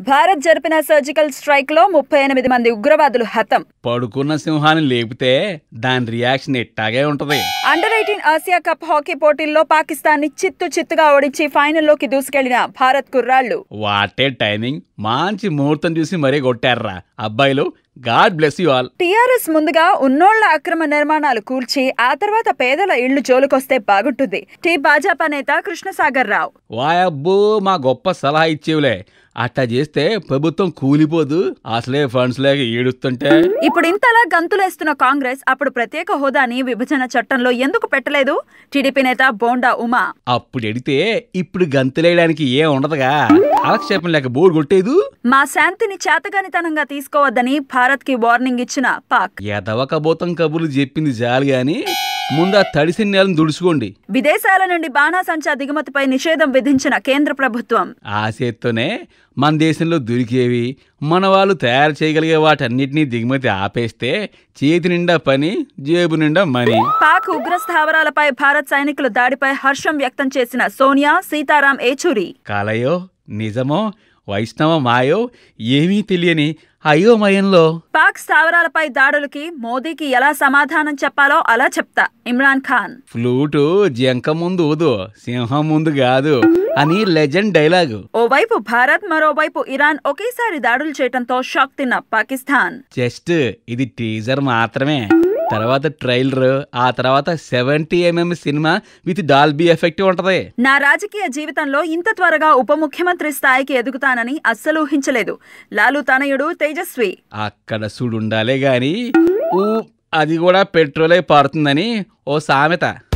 భారత్ జరిపిన surgical strike లో ముప్పై ఎనిమిది మంది ఉగ్రవాదులు హతం పడుకున్న సింహాన్ని లేపితే దాని రియాక్షన్ ఇట్టాగే ఉంటది under eighteen Asia cup hockey పోటీల్లో పాకిస్తాన్ ని చిత్తు చిత్తుగా ఓడించి ఫైనల్లోకి దూసుకెళ్లిన భారత్ కుర్రాళ్లు వాటే టైమింగ్ మంచి ముహూర్తం చూసి మరీ కొట్టారా అబ్బాయిలు god bless you all TRS ముందుగా ఉన్నోళ్ల అక్రమ నిర్మాణాలు కూల్చి ఆ తర్వాత పేదల ఇళ్లు జోలుకొస్తే బాగుంటుంది టీ భాజపా నేత కృష్ణసాగర్ రావు వాయబ్బో మా గొప్ప సలహా ఇచ్చేవులే అట్టా చేస్తే ప్రభుత్వం కూలిపోదు అసలే ఫండ్స్ లేక ఈడుస్తుంటే ఇప్పుడు ఇంతలా గంతులేస్తున్న కాంగ్రెస్ అప్పుడు ప్రత్యేక హోదాని విభజన చట్టంలో ఎందుకు పెట్టలేదు టీడీపీ నేత బోండా ఉమా అప్పుడు ఎడితే ఇప్పుడు గంతులేయడానికి ఏం ఉండదుగా కాలక్షేపం లేక బోర్డు కొట్టేదు మా శాంతిని చేతగానితనంగా తీసుకోవద్దని భారత్ కి వార్నింగ్ ఇచ్చిన పాక్ ఎదవ కబోతం కబుర్లు చెప్పింది చాలు గాని ముందు ఆ తడిసిన నేలను దుడుచుకోండి విదేశాల నుండి బాణాసంచా దిగుమతిపై నిషేధం విధించిన కేంద్ర ప్రభుత్వం ఆ చేత్తోనే మన దేశంలో దొరికేవి మన వాళ్ళు తయారు చేయగలిగే వాటన్నిటినీ దిగుమతి ఆపేస్తే చేతి నిండా పని జేబు నిండా మనీ పాక్ ఉగ్ర స్థావరాలపై భారత్ సైనికుల దాడిపై హర్షం వ్యక్తం చేసిన సోనియా సీతారాం ఏచూరి కలయో నిజమో వైష్ణవ మాయో ఏమీ తెలియని అయోమయంలో పాక్ స్థావరాలపై దాడులకి మోదీకి ఎలా సమాధానం చెప్పాలో అలా చెప్తా ఇమ్రాన్ ఖాన్ ఫ్లూటు జంక ముందు ఊదు సింహం ముందు కాదు అని లెజెండ్ డైలాగు ఓవైపు భారత్ మరోవైపు ఇరాన్ ఒకేసారి దాడులు చేయడంతో షాక్ తిన్న పాకిస్తాన్ జస్ట్ ఇది టీజర్ మాత్రమే తర్వాత ట్రైలర్ ఆ తర్వాత seventy MM cinema with Dolby effect ఉంటది నా రాజకీయ జీవితంలో ఇంత త్వరగా ఉప ముఖ్యమంత్రి స్థాయికి ఎదుగుతానని అస్సలు ఊహించలేదు లాలు తనయుడు తేజస్వి అక్కడ సుడుండాలే గాని ఊ అది కూడా పెట్రోలే పారుతుందని ఓ సామెత